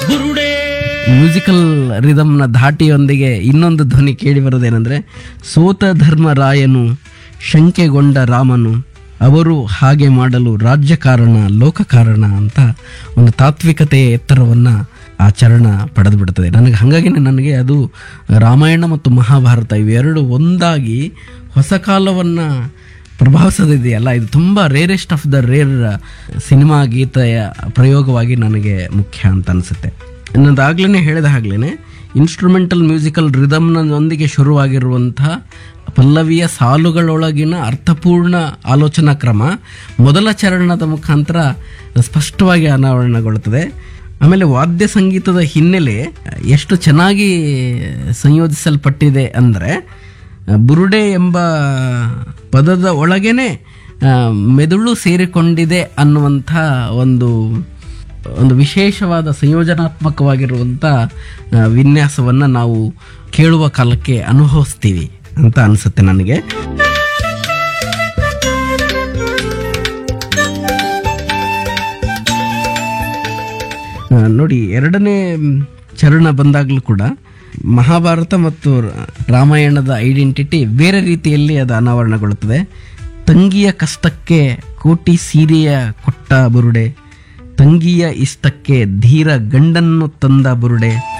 ಬುರುಡೆ ಮ್ಯೂಸಿಕಲ್ ರಿದಮ್ನ ಧಾಟಿಯೊಂದಿಗೆ ಇನ್ನೊಂದು ಧ್ವನಿ ಕೇಳಿ ಬರೋದೇನೆಂದರೆ ಸೋತ ಧರ್ಮರಾಯನು ಶಂಕೆಗೊಂಡ ರಾಮನು ಅವರು ಹಾಗೆ ಮಾಡಲು ರಾಜ್ಯ ಕಾರಣ ಲೋಕ ಕಾರಣ ಅಂತ ಒಂದು ತಾತ್ವಿಕತೆಯ ಎತ್ತರವನ್ನು ಆ ಚರಣ ಪಡೆದು ಬಿಡ್ತದೆ ನನಗೆ ಹಾಗಾಗಿ ನನಗೆ ಅದು ರಾಮಾಯಣ ಮತ್ತು ಮಹಾಭಾರತ ಇವೆರಡು ಒಂದಾಗಿ ಹೊಸ ಕಾಲವನ್ನು ಪ್ರಭಾವಿಸೋದಿದೆಯಲ್ಲ ಇದು ತುಂಬ rarest of the rare cinema ಗೀತೆಯ ಪ್ರಯೋಗವಾಗಿ ನನಗೆ ಮುಖ್ಯ ಅಂತ ಅನಿಸುತ್ತೆ ನನ್ನದಾಗ್ಲೇ ಹೇಳಿದ ಹಾಗ್ಲೇ ಇನ್ಸ್ಟ್ರೂಮೆಂಟಲ್ ಮ್ಯೂಸಿಕಲ್ ರಿದಮ್ನೊಂದಿಗೆ ಶುರುವಾಗಿರುವಂತಹ ಪಲ್ಲವಿಯ ಸಾಲುಗಳೊಳಗಿನ ಅರ್ಥಪೂರ್ಣ ಆಲೋಚನಾ ಕ್ರಮ ಮೊದಲ ಚರಣದ ಮುಖಾಂತರ ಸ್ಪಷ್ಟವಾಗಿ ಅನಾವರಣಗೊಳ್ಳುತ್ತದೆ ಆಮೇಲೆ ವಾದ್ಯ ಸಂಗೀತದ ಹಿನ್ನೆಲೆ ಎಷ್ಟು ಚೆನ್ನಾಗಿ ಸಂಯೋಜಿಸಲ್ಪಟ್ಟಿದೆ ಅಂದರೆ ಬುರುಡೆ ಎಂಬ ಪದದ ಒಳಗೇನೆ ಆ, ಮೆದುಳು ಸೇರಿಕೊಂಡಿದೆ ಅನ್ನುವಂಥ ಒಂದು ಒಂದು ವಿಶೇಷವಾದ ಸಂಯೋಜನಾತ್ಮಕವಾಗಿರುವಂಥ ಆ, ವಿನ್ಯಾಸವನ್ನು ನಾವು ಕೇಳುವ ಕಾಲಕ್ಕೆ ಅನುಭವಿಸ್ತೀವಿ ಅಂತ ಅನಿಸುತ್ತೆ ನನಗೆ ಆ, ನೋಡಿ ಎರಡನೇ ಮ್, ಚರಣ ಬಂದಾಗಲೂ ಕೂಡ ಮಹಾಭಾರತ ಮತ್ತು ರ- ರಾಮಾಯಣದ ಐಡೆಂಟಿಟಿ ಬೇರೆ ರೀತಿಯಲ್ಲಿ ಅದು ಅನಾವರಣಗೊಳ್ಳುತ್ತದೆ ತಂಗಿಯ ಕಷ್ಟಕ್ಕೆ ಕೋಟಿ ಸೀರೆಯ ಕೊಟ್ಟ ಬುರುಡೆ ತಂಗಿಯ ಇಷ್ಟಕ್ಕೆ ಧೀರ ಗಂಡನ್ನು ತಂದ ಬುರುಡೆ